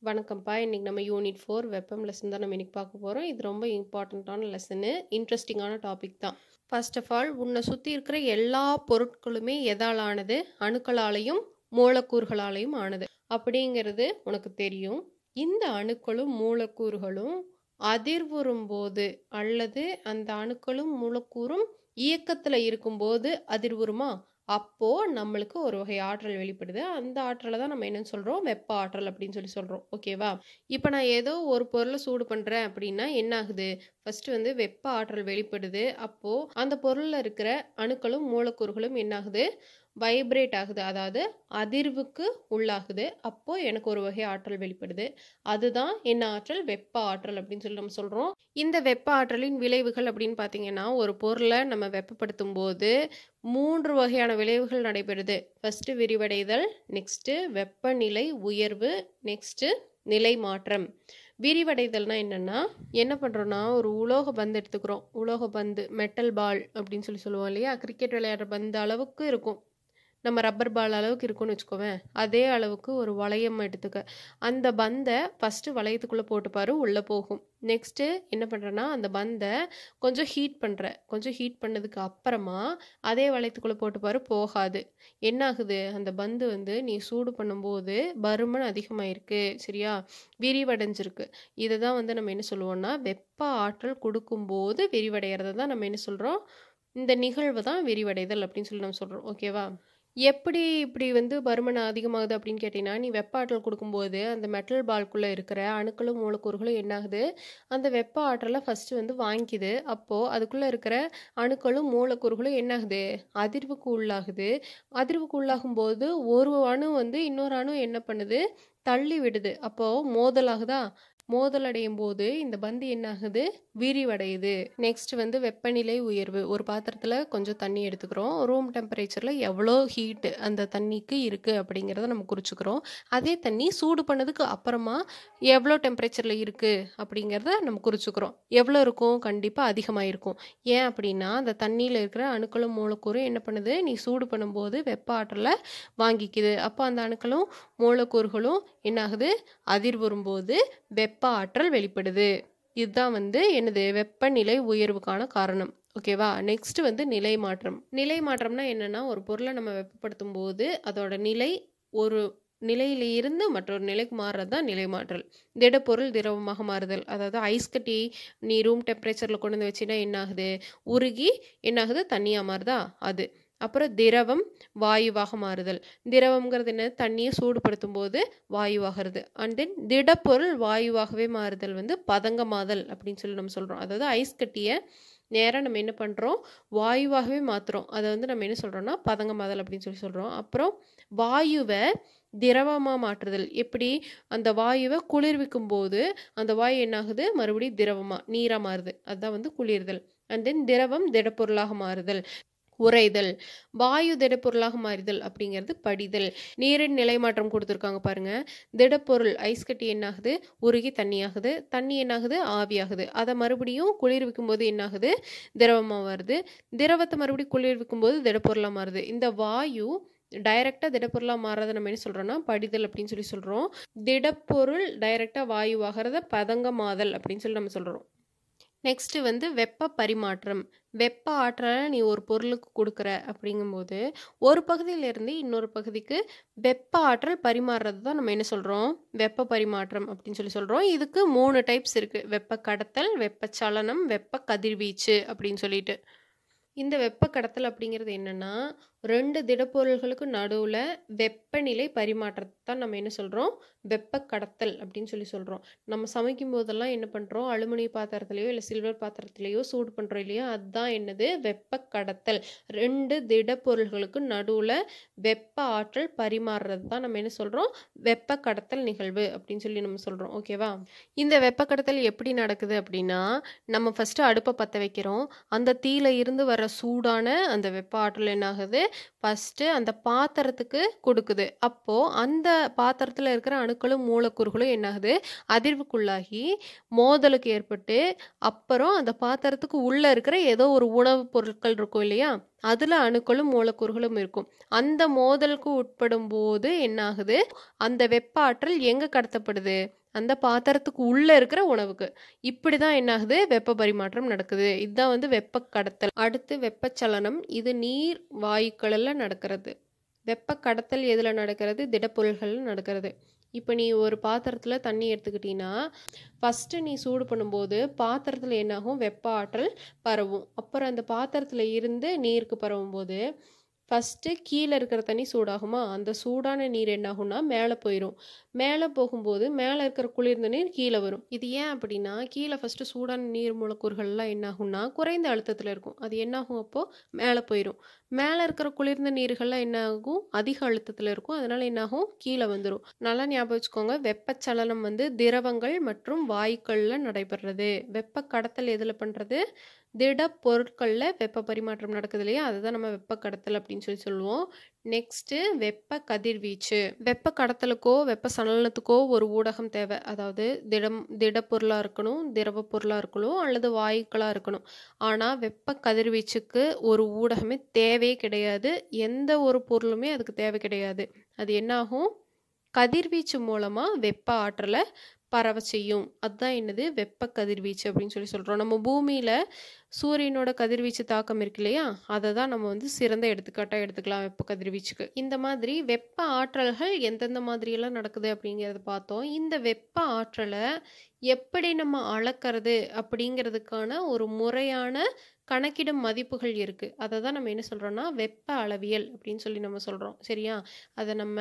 வணக்கம்ப்பா இன்னைக்கு நம்ம யூனிட் ஃபோர் வெப்பம் லெசன் தான் நம்ம இன்னைக்கு பார்க்க போகிறோம் இது ரொம்ப இம்பார்ட்டண்ட்டான லெசனு இன்ட்ரெஸ்டிங்கான டாபிக் தான் ஃபர்ஸ்ட் ஆஃப் ஆல் உன்னை சுற்றி இருக்கிற எல்லா பொருட்களுமே எதால் ஆனது அணுக்களாலையும் மூலக்கூறுகளாலையும் ஆனது அப்படிங்கிறது உனக்கு தெரியும் இந்த அணுக்களும் மூலக்கூறுகளும் அதிர்வுறும் போது அல்லது அந்த அணுக்களும் மூலக்கூறும் இயக்கத்தில் இருக்கும்போது அதிர்வுறுமா அப்போ நம்மளுக்கு ஒரு வகை ஆற்றல் வெளிப்படுது அந்த ஆற்றலை தான் நம்ம என்னன்னு சொல்கிறோம் வெப்ப ஆற்றல் அப்படின்னு சொல்லி சொல்கிறோம் ஓகேவா இப்போ நான் ஏதோ ஒரு பொருளை சூடு பண்ணுறேன் அப்படின்னா என்ன ஆகுது ஃபர்ஸ்ட் வந்து வெப்ப ஆற்றல் வெளிப்படுது அப்போது அந்த பொருளில் இருக்கிற அணுக்களும் மூலக்கூறுகளும் என்ன ஆகுது வைப்ரேட் ஆகுது அதாவது அதிர்வுக்கு உள்ளாகுது அப்போ எனக்கு ஒரு வகை ஆற்றல் வெளிப்படுது அதுதான் என்ன ஆற்றல் வெப்ப ஆற்றல் அப்படின்னு சொல்லி நம்ம சொல்கிறோம் இந்த வெப்ப ஆற்றலின் விளைவுகள் அப்படின்னு பார்த்தீங்கன்னா ஒரு பொருளை நம்ம வெப்பப்படுத்தும் போது மூன்று வகையான விளைவுகள் நடைபெறுது ஃபஸ்ட்டு விரிவடைதல் நெக்ஸ்ட்டு வெப்பநிலை உயர்வு நெக்ஸ்ட்டு நிலை மாற்றம் விரிவடைதல்னா என்னென்னா என்ன பண்ணுறோன்னா ஒரு உலோக பந்து எடுத்துக்கிறோம் உலோக பந்து மெட்டல் பால் அப்படின்னு சொல்லி சொல்லுவோம் இல்லையா கிரிக்கெட் விளையாடுற பந்து அளவுக்கு இருக்கும் நம்ம ரப்பர் பால் அளவுக்கு இருக்கும்னு வச்சுக்கோவேன் அதே அளவுக்கு ஒரு வளையம் எடுத்துக்க அந்த பந்தை ஃபஸ்ட்டு வளையத்துக்குள்ளே போட்டுப்பாரு உள்ளே போகும் நெக்ஸ்ட்டு என்ன பண்ணுறேன்னா அந்த பந்தை கொஞ்சம் ஹீட் பண்ணுற கொஞ்சம் ஹீட் பண்ணதுக்கு அப்புறமா அதே வளையத்துக்குள்ளே போட்டுப்பாரு போகாது என்ன ஆகுது அந்த பந்து வந்து நீ சூடு பண்ணும்போது பருமன் அதிகமாயிருக்கு சரியா விரிவடைஞ்சிருக்கு இதை தான் வந்து நம்ம என்ன சொல்லுவோம்னா வெப்ப ஆற்றல் கொடுக்கும்போது விரிவடைகிறத தான் நம்ம என்ன சொல்கிறோம் இந்த நிகழ்வு தான் விரிவடைதல் அப்படின்னு சொல்லி நம்ம சொல்கிறோம் ஓகேவா எப்படி இப்படி வந்து பருமன் அதிகமாகுது அப்படின்னு கேட்டிங்கன்னா நீ வெப்ப ஆற்றல் கொடுக்கும்போது அந்த மெட்டல் பால்குள்ளே இருக்கிற அணுக்களும் மூலக்கூறுகளும் என்னாகுது அந்த வெப்ப ஆற்றலை ஃபஸ்ட்டு வந்து வாங்கிக்குது அப்போது அதுக்குள்ளே இருக்கிற அணுக்களும் மூலக்கூறுகளும் என்னாகுது அதிர்வுக்கு உள்ளாகுது அதிர்வுக்கு உள்ளாகும் போது ஒரு அணு வந்து இன்னொரு அணு என்ன பண்ணுது தள்ளி விடுது அப்போது மோதலாகுதா மோதல் அடையும் போது இந்த பந்து என்ன ஆகுது விரிவடையுது நெக்ஸ்ட் வந்து வெப்பநிலை உயர்வு ஒரு பாத்திரத்தில் கொஞ்சம் தண்ணி எடுத்துக்கிறோம் ரூம் டெம்பரேச்சரில் எவ்வளோ ஹீட்டு அந்த தண்ணிக்கு இருக்குது அப்படிங்கிறத நம்ம குறிச்சுக்கிறோம் அதே தண்ணி சூடு பண்ணதுக்கு அப்புறமா எவ்வளோ டெம்பரேச்சரில் இருக்குது அப்படிங்கிறத நம்ம குறிச்சுக்கிறோம் எவ்வளோ இருக்கும் கண்டிப்பாக அதிகமாக இருக்கும் ஏன் அப்படின்னா அந்த தண்ணியில் இருக்கிற அணுக்களும் மூலக்கூறும் என்ன பண்ணுது நீ சூடு பண்ணும்போது வெப்ப ஆற்றலை வாங்கிக்குது அப்போ அந்த அணுக்களும் மூலக்கூறுகளும் என்னாகுது அதிர்வுறும்போது வெப்ப ஆற்றல் வெளிப்படுது இதுதான் வந்து என்னது வெப்பநிலை உயர்வுக்கான காரணம் ஓகேவா நெக்ஸ்ட் வந்து நிலை மாற்றம் நிலை மாற்றம்னா என்னன்னா ஒரு பொருளை நம்ம வெப்பப்படுத்தும் போது அதோட நிலை ஒரு நிலையில இருந்து மற்றொரு நிலைக்கு மாறுறது தான் நிலை மாற்றல் திடப்பொருள் திரவமாக மாறுதல் அதாவது ஐஸ் கட்டி நீ ரூம் டெம்பரேச்சரில் கொண்டு வந்து வச்சுன்னா என்ன ஆகுது உருகி என்ன ஆகுது தண்ணியாக மாறுதா அது அப்புறம் திரவம் வாயுவாக மாறுதல் திரவம்ங்கிறது என்ன தண்ணியை சூடுபடுத்தும் போது வாயுவாகிறது அண்ட் தென் திடப்பொருள் வாயுவாகவே மாறுதல் வந்து பதங்கமாதல் அப்படின்னு சொல்லி நம்ம சொல்கிறோம் அதாவது ஐஸ் கட்டியை நேராக நம்ம என்ன பண்ணுறோம் வாயுவாகவே மாற்றுறோம் அதை வந்து நம்ம என்ன சொல்கிறோம்னா பதங்கமாதல் அப்படின்னு சொல்லி சொல்கிறோம் அப்புறம் வாயுவை திரவமாக மாற்றுதல் எப்படி அந்த வாயுவை குளிர்விக்கும் போது அந்த வாயு என்னாகுது மறுபடியும் திரவமாக நீராக மாறுது அதுதான் வந்து குளிர்தல் அண்ட் தென் திரவம் திடப்பொருளாக மாறுதல் உறைதல் வாயு திடப்பொருளாக மாறுதல் அப்படிங்கிறது படிதல் நீரின் நிலை மாற்றம் கொடுத்துருக்காங்க பாருங்க திடப்பொருள் ஐஸ் கட்டி என்னாகுது உருகி தண்ணியாகுது தண்ணி என்னாகுது ஆவியாகுது அதை மறுபடியும் குளிர்விக்கும் போது என்னாகுது திரவமாக வருது திரவத்தை மறுபடியும் குளிர்விக்கும் போது திடப்பொருளாக மாறுது இந்த வாயு டைரெக்டாக திடப்பொருளாக மாறதை நம்ம என்ன சொல்கிறோம்னா படிதல் அப்படின்னு சொல்லி சொல்கிறோம் திடப்பொருள் டைரெக்டாக வாயுவாகிறத பதங்கமாதல் அப்படின்னு சொல்லி நம்ம சொல்கிறோம் நெக்ஸ்ட்டு வந்து வெப்ப பரிமாற்றம் வெப்ப ஆற்றலை நீ ஒரு பொருளுக்கு கொடுக்குற அப்படிங்கும்போது ஒரு பகுதியிலேருந்து இன்னொரு பகுதிக்கு வெப்ப ஆற்றல் பரிமாறுறது தான் நம்ம என்ன சொல்கிறோம் வெப்ப பரிமாற்றம் அப்படின்னு சொல்லி சொல்கிறோம் இதுக்கு மூணு டைப்ஸ் இருக்குது வெப்ப கடத்தல் வெப்ப சலனம் வெப்ப கதிர்வீச்சு அப்படின்னு சொல்லிட்டு இந்த வெப்ப கடத்தல் அப்படிங்கிறது என்னென்னா ரெண்டு திடப்பொருள்களுக்கு நடுவில் வெப்பநிலை பரிமாற்றத்தை தான் நம்ம என்ன சொல்கிறோம் வெப்ப கடத்தல் அப்படின்னு சொல்லி சொல்கிறோம் நம்ம சமைக்கும் போதெல்லாம் என்ன பண்ணுறோம் அலுமினிய பாத்திரத்துலையோ இல்லை சில்வர் பாத்திரத்துலையோ சூடு பண்ணுறோம் இல்லையா அதுதான் என்னது வெப்ப கடத்தல் ரெண்டு திடப்பொருள்களுக்கு நடுவில் வெப்ப ஆற்றல் பரிமாறுறது தான் நம்ம என்ன சொல்கிறோம் வெப்ப கடத்தல் நிகழ்வு அப்படின்னு சொல்லி நம்ம சொல்கிறோம் ஓகேவா இந்த வெப்ப கடத்தல் எப்படி நடக்குது அப்படின்னா நம்ம ஃபஸ்ட்டு அடுப்பை பற்ற வைக்கிறோம் அந்த தீயில இருந்து வர சூடான அந்த வெப்ப ஆற்றல் என்ன ஆகுது ஃபஸ்ட்டு அந்த பாத்திரத்துக்கு கொடுக்குது அப்போது அந்த பாத்திரத்தில் இருக்கிற அணுக்களும் மூலக்கூறுகளும் என்னாகுது அதிர்வுக்குள்ளாகி மோதலுக்கு ஏற்பட்டு அப்புறம் அந்த பாத்திரத்துக்கு உள்ளே இருக்கிற ஏதோ ஒரு உணவுப் பொருட்கள் இருக்கும் இல்லையா அதில் அணுக்களும் மூலக்கூறுகளும் இருக்கும் அந்த மோதலுக்கு உட்படும் போது என்ன ஆகுது அந்த வெப்ப ஆற்றல் எங்கே கடத்தப்படுது அந்த பாத்திரத்துக்கு உள்ளே இருக்கிற உணவுக்கு இப்படி தான் என்ன ஆகுது வெப்ப பரிமாற்றம் நடக்குது இதுதான் வந்து வெப்ப கடத்தல் அடுத்து வெப்பச்சலனம் இது நீர் வாயுக்களில் நடக்கிறது வெப்ப கடத்தல் எதில் நடக்கிறது திடப்பொருள்களில் நடக்கிறது இப்போ நீ ஒரு பாத்திரத்தில் தண்ணி எடுத்துக்கிட்டீங்கன்னா ஃபஸ்ட்டு நீ சூடு பண்ணும்போது பாத்திரத்தில் என்னாகும் வெப்ப ஆற்றல் பரவும் அப்புறம் அந்த பாத்திரத்தில் இருந்து நீருக்கு பரவும் போது ஃபஸ்ட்டு கீழே இருக்கிற தண்ணி சூடாகுமா அந்த சூடான நீர் என்னாகும்னா மேலே போயிடும் மேலே போகும்போது மேலே இருக்கிற குளிர்ந்த நீர் கீழே வரும் இது ஏன் அப்படின்னா கீழே ஃபஸ்ட்டு சூடான நீர் மூலக்கூறுகள்லாம் என்னாகும்னா குறைந்த அழுத்தத்தில் இருக்கும் அது என்னாகும் அப்போது மேலே போயிடும் மேலே இருக்கிற குளிர்ந்த நீர்கள்லாம் என்ன ஆகும் அதிக அழுத்தத்தில் இருக்கும் அதனால் என்னாகும் கீழே வந்துடும் நல்லா ஞாபகம் வச்சுக்கோங்க வெப்பச்சலனம் வந்து திரவங்கள் மற்றும் வாயுக்களில் நடைபெறுறது வெப்ப கடத்தல் எதில் பண்ணுறது திட பொருட்களில் வெப்ப பரிமாற்றம் நடக்குது இல்லையா அதுதான் நம்ம வெப்ப கடத்தல் அப்படின்னு சொல்லி சொல்லுவோம் நெக்ஸ்ட்டு வெப்ப கதிர்வீச்சு வெப்ப கடத்தலுக்கோ வெப்ப சலனத்துக்கோ ஒரு ஊடகம் தேவை அதாவது திடம் திடப்பொருளாக இருக்கணும் திரவ பொருளாக இருக்கணும் அல்லது வாயுக்களாக இருக்கணும் ஆனால் வெப்ப கதிர்வீச்சுக்கு ஒரு ஊடகமே தேவையே கிடையாது எந்த ஒரு பொருளுமே அதுக்கு தேவை கிடையாது அது என்னாகும் கதிர்வீச்சு மூலமாக வெப்ப ஆற்றலை பரவ செய்யும் அதுதான் என்னது வெப்ப கதிர்வீச்சு அப்படின்னு சொல்லி சொல்கிறோம் நம்ம பூமியில் சூரியனோட கதிர்வீச்சு தாக்கம் இருக்கு இல்லையா அதை தான் நம்ம வந்து சிறந்த எடுத்துக்காட்டாக எடுத்துக்கலாம் வெப்ப கதிர்வீச்சுக்கு இந்த மாதிரி வெப்ப ஆற்றல்கள் எந்தெந்த மாதிரியெல்லாம் நடக்குது அப்படிங்கிறத பார்த்தோம் இந்த வெப்ப ஆற்றலை எப்படி நம்ம அளக்கிறது அப்படிங்கிறதுக்கான ஒரு முறையான கணக்கிடும் மதிப்புகள் இருக்குது அதை தான் நம்ம என்ன சொல்கிறோன்னா வெப்ப அளவியல் அப்படின்னு சொல்லி நம்ம சொல்கிறோம் சரியா அதை நம்ம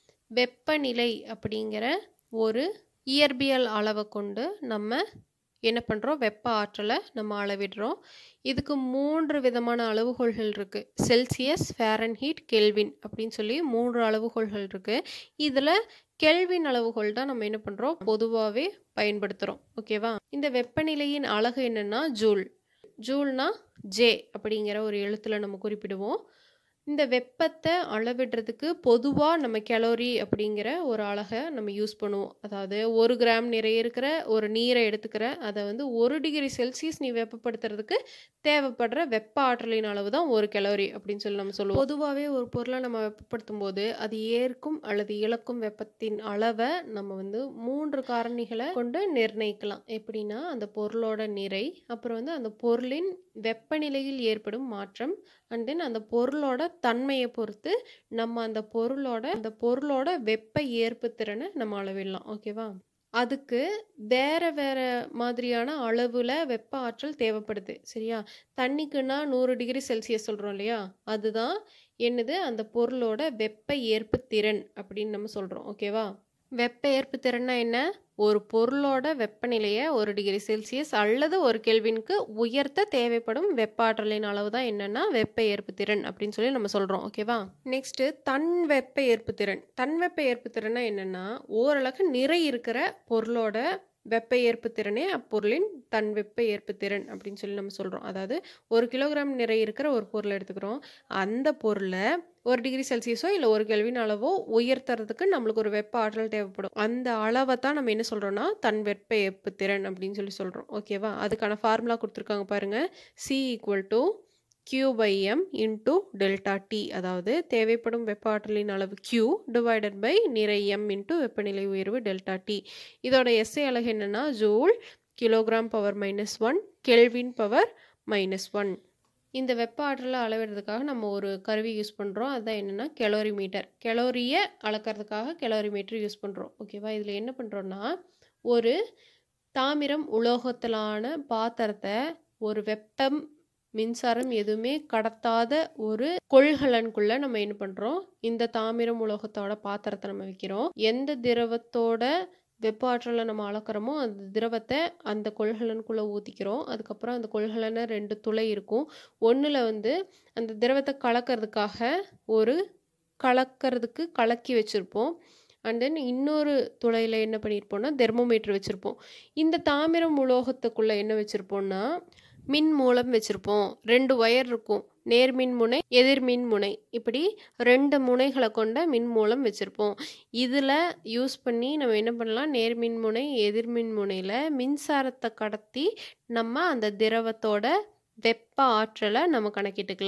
வெப்பநிலை அப்படிங்கிற ஒரு இயற்பியல் அளவை கொண்டு நம்ம என்ன பண்ணுறோம் வெப்ப ஆற்றலை நம்ம அளவிடுறோம் இதுக்கு மூன்று விதமான அளவுகோல்கள் இருக்குது செல்சியஸ் ஃபேரன்ஹீட் கெல்வின் அப்படின்னு சொல்லி மூன்று அளவுகோல்கள் இருக்குது இதில் கெல்வின் அளவுகோல் தான் நம்ம என்ன பண்ணுறோம் பொதுவாகவே பயன்படுத்துகிறோம் ஓகேவா இந்த வெப்பநிலையின் அழகு என்னென்னா ஜூல் ஜூல்னா ஜே அப்படிங்கிற ஒரு எழுத்தில் நம்ம குறிப்பிடுவோம் இந்த வெப்பத்தை அளவிடுறதுக்கு பொதுவாக நம்ம கெலோரி அப்படிங்கிற ஒரு அழகை நம்ம யூஸ் பண்ணுவோம் அதாவது ஒரு கிராம் நிறைய இருக்கிற ஒரு நீரை எடுத்துக்கிற அதை வந்து ஒரு டிகிரி செல்சியஸ் நீ வெப்பப்படுத்துறதுக்கு தேவைப்படுற வெப்ப ஆற்றலின் அளவு தான் ஒரு கெலோரி அப்படின்னு சொல்லி நம்ம சொல்லுவோம் பொதுவாகவே ஒரு பொருளை நம்ம வெப்பப்படுத்தும் போது அது ஏற்கும் அல்லது இழக்கும் வெப்பத்தின் அளவை நம்ம வந்து மூன்று காரணிகளை கொண்டு நிர்ணயிக்கலாம் எப்படின்னா அந்த பொருளோட நிறை அப்புறம் வந்து அந்த பொருளின் வெப்பநிலையில் ஏற்படும் மாற்றம் அண்ட் தென் அந்த பொருளோட தன்மையை பொறுத்து நம்ம அந்த பொருளோட அந்த பொருளோட வெப்ப ஏற்பு திறனை நம்ம அளவிடலாம் ஓகேவா அதுக்கு வேற வேற மாதிரியான அளவில் வெப்ப ஆற்றல் தேவைப்படுது சரியா தண்ணிக்குன்னா நூறு டிகிரி செல்சியஸ் சொல்கிறோம் இல்லையா அதுதான் என்னது அந்த பொருளோட வெப்ப ஏற்பு திறன் அப்படின்னு நம்ம சொல்கிறோம் ஓகேவா வெப்ப ஏற்பு திறன்னா என்ன ஒரு பொருளோட வெப்பநிலையை ஒரு டிகிரி செல்சியஸ் அல்லது ஒரு கெல்வினுக்கு உயர்த்த தேவைப்படும் வெப்ப ஆற்றலின் அளவு தான் என்னென்னா வெப்ப ஏற்பு திறன் அப்படின்னு சொல்லி நம்ம சொல்கிறோம் ஓகேவா நெக்ஸ்ட்டு தன் வெப்ப ஏற்பு திறன் தன் வெப்ப ஏற்பு திறன்னா என்னென்னா ஓரளவுக்கு நிறை இருக்கிற பொருளோட வெப்ப ஏற்பு திறனே அப்பொருளின் தன் வெப்ப ஏற்பு திறன் அப்படின்னு சொல்லி நம்ம சொல்கிறோம் அதாவது ஒரு கிலோகிராம் நிறை இருக்கிற ஒரு பொருளை எடுத்துக்கிறோம் அந்த பொருளை ஒரு டிகிரி செல்சியஸோ இல்லை ஒரு கெல்வின் அளவோ உயர்த்துறதுக்கு நம்மளுக்கு ஒரு வெப்ப ஆற்றல் தேவைப்படும் அந்த அளவை தான் நம்ம என்ன சொல்கிறோன்னா தன் வெப்ப ஏற்பு திறன் அப்படின்னு சொல்லி சொல்கிறோம் ஓகேவா அதுக்கான ஃபார்முலா கொடுத்துருக்காங்க பாருங்கள் C equal to Q by M into delta T அதாவது தேவைப்படும் வெப்ப ஆற்றலின் அளவு கியூ டிவைடட் பை நிறை எம் இன்டூ வெப்பநிலை உயர்வு டெல்டா டி இதோட எஸ்ஐ அலகு என்னென்னா joule kilogram power minus one kelvin power minus one இந்த வெப்ப ஆற்றலை அளவிடுறதுக்காக நம்ம ஒரு கருவி யூஸ் பண்ணுறோம் அதுதான் என்னென்னா கெலோரி மீட்டர் கெலோரியை அளக்கிறதுக்காக கெலோரி மீட்டர் யூஸ் பண்ணுறோம் ஓகேவா இதில் என்ன பண்ணுறோன்னா ஒரு தாமிரம் உலோகத்திலான பாத்திரத்தை ஒரு வெப்பம் மின்சாரம் எதுவுமே கடத்தாத ஒரு கொள்கலனுக்குள்ள நம்ம என்ன பண்ணுறோம் இந்த தாமிரம் உலோகத்தோட பாத்திரத்தை நம்ம வைக்கிறோம் எந்த திரவத்தோட வெப்ப ஆற்றலை நம்ம அளக்கிறோமோ அந்த திரவத்தை அந்த கொள்கலனுக்குள்ளே ஊற்றிக்கிறோம் அதுக்கப்புறம் அந்த கொள்கலனை ரெண்டு துளை இருக்கும் ஒன்றில் வந்து அந்த திரவத்தை கலக்கிறதுக்காக ஒரு கலக்கிறதுக்கு கலக்கி வச்சுருப்போம் அண்ட் தென் இன்னொரு துளையில் என்ன பண்ணியிருப்போம்னா தெர்மோமீட்டர் வச்சுருப்போம் இந்த தாமிரம் உலோகத்துக்குள்ளே என்ன வச்சுருப்போம்னா மின் மூலம் வச்சுருப்போம் ரெண்டு ஒயர் இருக்கும் நேர்மின் முனை எதிர்மின் முனை இப்படி ரெண்டு முனைகளை கொண்ட மின் மூலம் வச்சுருப்போம் இதில் யூஸ் பண்ணி நம்ம என்ன பண்ணலாம் நேர்மின் முனை எதிர்மின் முனையில் மின்சாரத்தை கடத்தி நம்ம அந்த திரவத்தோட வெப்ப ஆற்றலை நம்ம கணக்கிட்டுக்கலாம்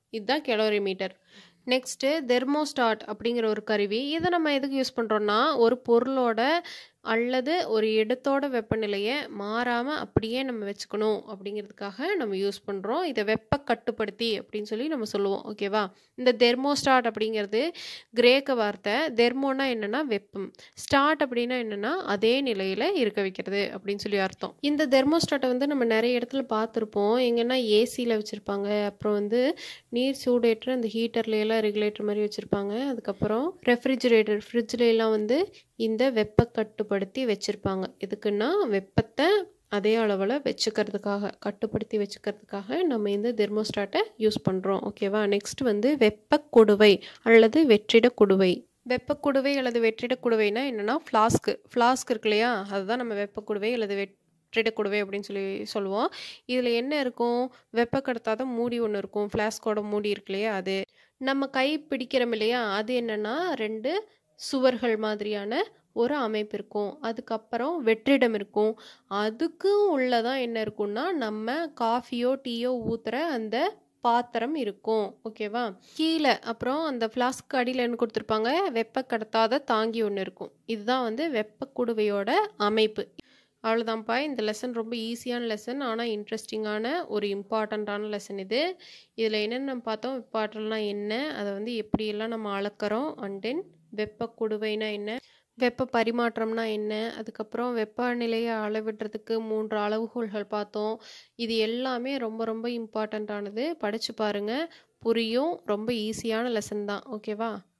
இதுதான் கெலோரிமீட்டர் நெக்ஸ்ட்டு தெர்மோஸ்டாட் அப்படிங்கிற ஒரு கருவி இதை நம்ம எதுக்கு யூஸ் பண்ணுறோன்னா ஒரு பொருளோட அல்லது ஒரு இடத்தோட வெப்பநிலையை மாறாமல் அப்படியே நம்ம வச்சுக்கணும் அப்படிங்கிறதுக்காக நம்ம யூஸ் பண்ணுறோம் இதை வெப்ப கட்டுப்படுத்தி அப்படின்னு சொல்லி நம்ம சொல்லுவோம் ஓகேவா இந்த தெர்மோஸ்டாட் அப்படிங்கிறது கிரேக்க வார்த்தை தெர்மோனா என்னென்னா வெப்பம் ஸ்டார்ட் அப்படின்னா என்னென்னா அதே நிலையில் இருக்க வைக்கிறது அப்படின்னு சொல்லி அர்த்தம் இந்த தெர்மோஸ்டாட்டை வந்து நம்ம நிறைய இடத்துல பார்த்துருப்போம் எங்கன்னா ஏசியில் வச்சுருப்பாங்க அப்புறம் வந்து நீர் சூடேற்ற அந்த ஹீட்டர்ல எல்லாம் ரெகுலேட்டர் மாதிரி வச்சுருப்பாங்க அதுக்கப்புறம் ரெஃப்ரிஜிரேட்டர் ஃப்ரிட்ஜ்ல எல்லாம் வந்து இந்த வெப்ப கட்டுப்படுத்தி வச்சுருப்பாங்க எதுக்குன்னா வெப்பத்தை அதே அளவில் வச்சுக்கிறதுக்காக கட்டுப்படுத்தி வச்சுக்கிறதுக்காக நம்ம இந்த தெர்மோஸ்டாட்டை யூஸ் பண்ணுறோம் ஓகேவா நெக்ஸ்ட் வந்து வெப்ப கொடுவை அல்லது வெற்றிட குடுவை வெப்பக்குடுவை அல்லது வெற்றிட குடுவைனா என்னென்னா ஃப்ளாஸ்க்கு ஃப்ளாஸ்க் இருக்கு இல்லையா அதுதான் நம்ம வெப்பக்குடுவை அல்லது வெற்றிடக்குடுவை அப்படின்னு சொல்லி சொல்லுவோம் இதில் என்ன இருக்கும் வெப்ப கடத்தாத மூடி ஒன்று இருக்கும் ஃப்ளாஸ்கோட மூடி இருக்கு இல்லையா அது நம்ம கை பிடிக்கிறோம் இல்லையா அது என்னென்னா ரெண்டு சுவர்கள் மாதிரியான ஒரு அமைப்பு இருக்கும் அதுக்கப்புறம் வெற்றிடம் இருக்கும் அதுக்கும் உள்ளதான் என்ன இருக்கும்னா நம்ம காஃபியோ டீயோ ஊற்றுற அந்த பாத்திரம் இருக்கும் ஓகேவா கீழே அப்புறம் அந்த ஃப்ளாஸ்க் அடியில் என்ன கொடுத்துருப்பாங்க வெப்ப கடத்தாத தாங்கி ஒன்று இருக்கும் இதுதான் வந்து வெப்ப குடுவையோட அமைப்பு அவ்வளோதான்ப்பா இந்த லெசன் ரொம்ப ஈஸியான லெசன் ஆனால் இன்ட்ரெஸ்டிங்கான ஒரு இம்பார்ட்டண்ட்டான லெசன் இது இதில் என்னென்ன நம்ம பார்த்தோம் வெப்பாற்றல்னா என்ன அதை வந்து எப்படியெல்லாம் நம்ம அளக்கிறோம் அண்ட் தென் வெப்ப குடுவைனா என்ன வெப்ப பரிமாற்றம்னா என்ன அதுக்கப்புறம் வெப்பநிலையை அளவிடுறதுக்கு மூன்று அளவுகோல்கள் பார்த்தோம் இது எல்லாமே ரொம்ப ரொம்ப இம்பார்ட்டண்ட்டானது படித்து பாருங்கள் புரியும் ரொம்ப ஈஸியான லெசன் தான் ஓகேவா